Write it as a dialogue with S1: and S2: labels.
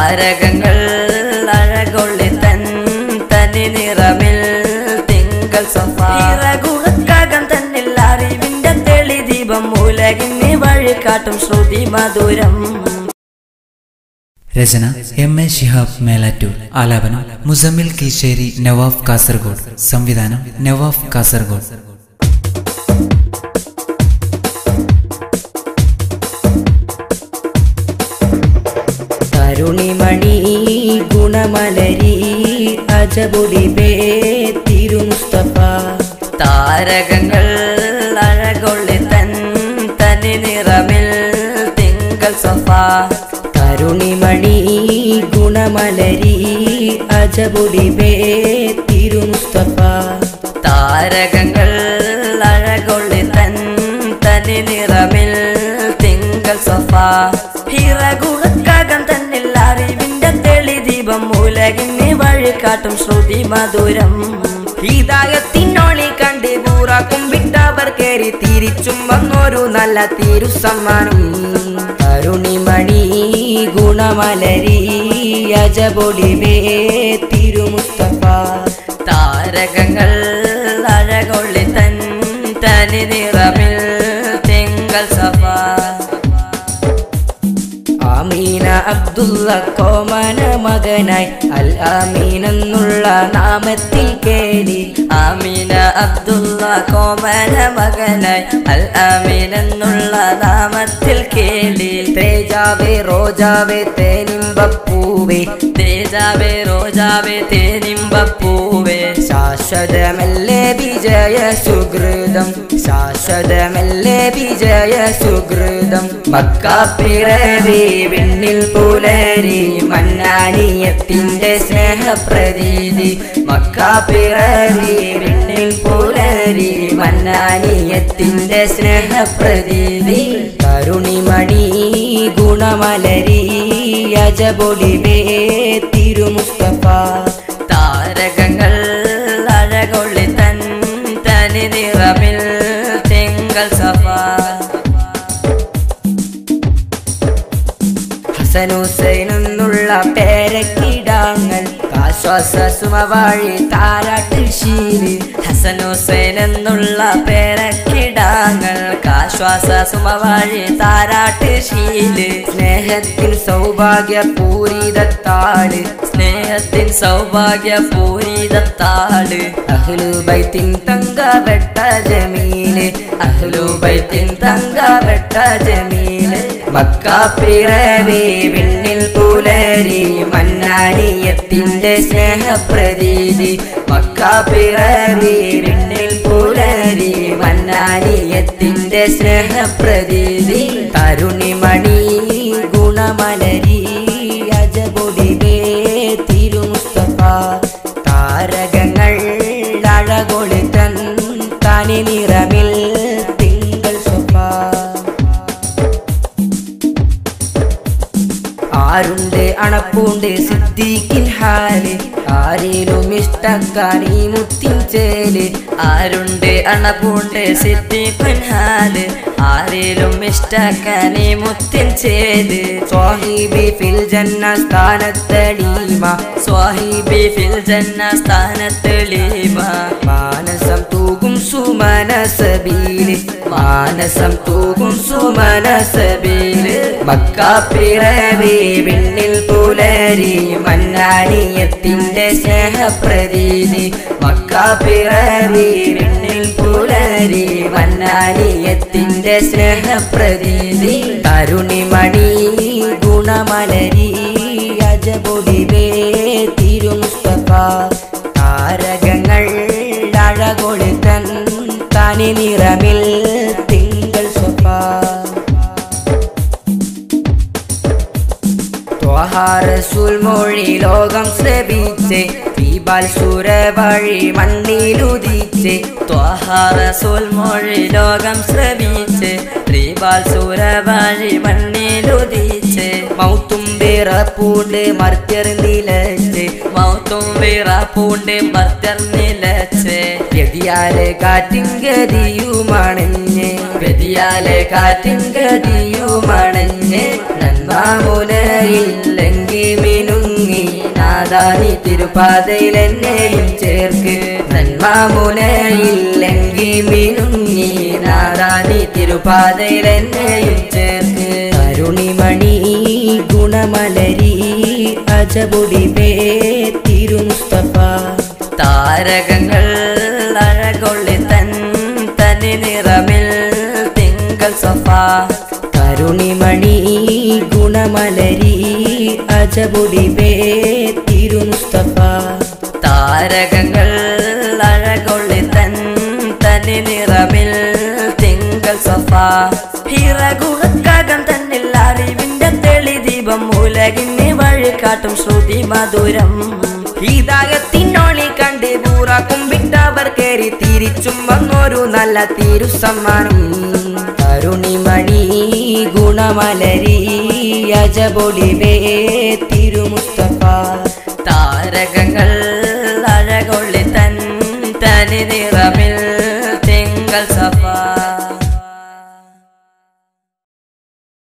S1: താരകങ്ങൾ അഴകൊള്ളി തൻ തനി നിറമിൽ തിങ്കൾ സഫാറകുളക്കകം തന്നിൽ അറിവിന്റെ തെളി ദീപം ഉലകിന് വഴി കാട്ടും ശ്രുതി മധുരം
S2: രചന എം എ ഷിഹാബ് മേലാറ്റൂർ ആലാപനം മുസമ്മിൽ കീശേരി നവാഫ് കാസർഗോഡ് സംവിധാനം നവാഫ് കാസർഗോഡ്
S1: കരുണിമണി ഗുണമലരി അജബുടി ബേ തിരുമുസ്തഫ താരകങ്ങൾ അഴകൊള്ളി തൻ തനി നിറമിൽ തിങ്കൾ സഫ കരുണിമണി ഗുണമലരി അജബുടി ബേ തിരുമുസ്തഫ താരകങ്ങൾ അഴകൊള്ളി തൻ തനി നിറമിൽ തിങ്കൾ സഫ ഹിറകുളക്കകം തന്നിൽ അറിവിന്റെ തെളി ദീപം ഉലകിന് വഴി കാട്ടും ശ്രുതി മധുരം ഹിതായത്തിനൊളി കണ്ട് പൂറാക്കും വിട്ടവർ കേറി തിരിച്ചും വന്നൊരു നല്ല തിരുസമ്മാനം കരുണിമണി ഗുണമലരി അജബൊടി വേ തിരുമുസ്തഫ താരകങ്ങൾ അഴകൊള്ളി തൻ തനി നിറമിൽ തിങ്കൾ സഫ ആമീന അബ്ദുള്ള കോമന മകനായി അൽ ആമീൻ എന്നുള്ള നാമത്തിൽ കേടി ആമീന അബ്ദുള്ള കോമന മകനായി അൽ ആമീൻ എന്നുള്ള നാമത്തിൽ കേടി തേജാവേ റോജാവേ തേനിമ്പപ്പൂവേ തേജാവേ റോജാവേ തേനിമ്പപ്പൂവേ ശാശ്വതമല്ലേ വിജയ സുഹൃതം ശാശ്വതമല്ലേ വിജയ സുഹൃതം മക്കാപ്പിറവി വിണ്ണിൽ പുലരി മന്നാനിയത്തിന്റെ സ്നേഹപ്രതീതി മക്കാപ്പിറവി വിണ്ണിൽ പുലരി മന്നാനിയത്തിന്റെ സ്നേഹപ്രതീതി കരുണിമണി ഗുണമലരി അജബൊടി വേ തിരുമുസ്തഫ താരകങ്ങൾ അഴകൊള്ളി തൻ തനി നിറമിൽ തിങ്കൾ സഫ ഹസനുസൈൻ എന്നുള്ള പേരക്കിടാങ്ങൾ ആശ്വാസ സുമവാഴി താരാട്ട് ശീലി ഹസനുസൈൻ എന്നുള്ള പേരക്കിടാങ്ങൾ ആശ്വാസ സുമവാഴി താരാട്ട് ശീല് സ്നേഹത്തിൻ സൗഭാഗ്യ പൂരിതത്താള് സ്നേഹത്തിൻ സൗഭാഗ്യ പൂരിതത്താള് അഹ്ലുബൈത്തിൻ തങ്ക വെട്ട ജമീല് അഹ്ലുബൈത്തിൻ തങ്ക വെട്ട ജമീല് മക്കാപ്പിറവി വിണ്ണിൽ പുലരി മന്നാനിയത്തിന്റെ സ്നേഹപ്രതീതി മക്കാപ്പിറവി വിണ്ണിൽ പുലരി മന്നാനിയത്തിന്റെ സ്നേഹപ്രതീതി തരുണിമണി ഗുണമലരി അജബൊടി വേ തിരുമുസ്തഫ താരകങ്ങൾ അഴകൊളി തൻ തനി നിറമിൽ തിങ്കൾ സ്വഫ ആരുണ്ട് അണപ്പൂണ്ട് സിദ്ദീഖിൻ ഹാല് ആരേലും ഇഷ്ടക്കാനി മുത്തിൻ ചേല് ആരുണ്ട് അണപ്പൂണ്ട് സിദ്ദീഖിൻ ഹാല് ആരേലും ഇഷ്ടക്കാനി മുത്തിൻ ചേല് സ്വാഹിബി ഫിൽ ജന്ന സ്ഥാനത്തളീമ സ്വാഹിബി ഫിൽ ജന്ന സ്ഥാനത്തളീമ മാനസം തൂകും സുമനസബീല് മാനസം തൂകും സുമനസബീല് മക്കാപ്പിറവി വിണ്ണിൽ പുലരി മന്നാനിയത്തിന്റെ സ്നേഹപ്രതീതി മക്കാപ്പിറവി വിണ്ണിൽ പുലരി മന്നാനിയത്തിന്റെ സ്നേഹപ്രതീതി തരുണിമണി ഗുണമലരി അജബൊടി വേ തിരുമുസ്തഫ താരകങ്ങൾ അഴകൊളി തൻ തനി നിറമിൽ തിങ്കൾ സ്വഫ ത്വഹാറസുൽ മൊഴി ലോകം ശ്രവിച്ച് ദീപാൽ സുര വഴി മണ്ണിലുദിച്ച് ത്വഹാറസുൽ മൊഴി ലോകം ശ്രവിച്ച് ദീപാൽ സുര വഴി മണ്ണിലുദിച്ച് മൗത്തും വിറപ്പൂണ്ട് മർത്യർ നിലച്ച് മൗത്തും വിറപ്പൂണ്ട് മർത്യർ നിലച്ച് ഗതിയാലെ കാറ്റിൻ ഗതിയുമണഞ്ഞ് ഗതിയാലെ കാറ്റിൻ ഗതിയുമണഞ്ഞ് നന്മാമുനയില്ലെങ്കിൽ മിന നാദാനി തിരുപാതയിൽ എന്നെയും ചേർക്ക് നന്മാമുനയില്ലെങ്കിൽ മിനുങ്ങി നാദാനി തിരുപാതയിൽ എന്നെയും ചേർക്ക് കരുണിമണി ഗുണമലരി അജബുടി പേ തിരുമുസ്തഫ താരകങ്ങൾ അഴകൊള്ളി തൻ തനി നിറമിൽ തിങ്കൾ സഫ കരുണിമണി ഗുണമലരി അജബുടി പേ തിരുമുസ്തഫ താരകങ്ങൾ അഴകൊള്ളി തൻ തനി നിറമിൽ തിങ്കൾ സഫ ഹിറകുഹക്കകം തന്നിൽ അറിവിന്റെ തെളി ദീപം ഉലകിന് വഴി കാട്ടും ശ്രുതി മധുരം ഹീതായത്തിനൊളി കണ്ട് പൂറ കുമ്പിട്ടവർ കയറി തിരിച്ചും വന്നൊരു നല്ല തിരുസമ്മാനം കരുണിമണി ഗുണമലരി അജബൊളിവേ തിരുമുസ്തഫ താരകങ്ങൾ അഴകൊള്ളി തൻ തനി നിറ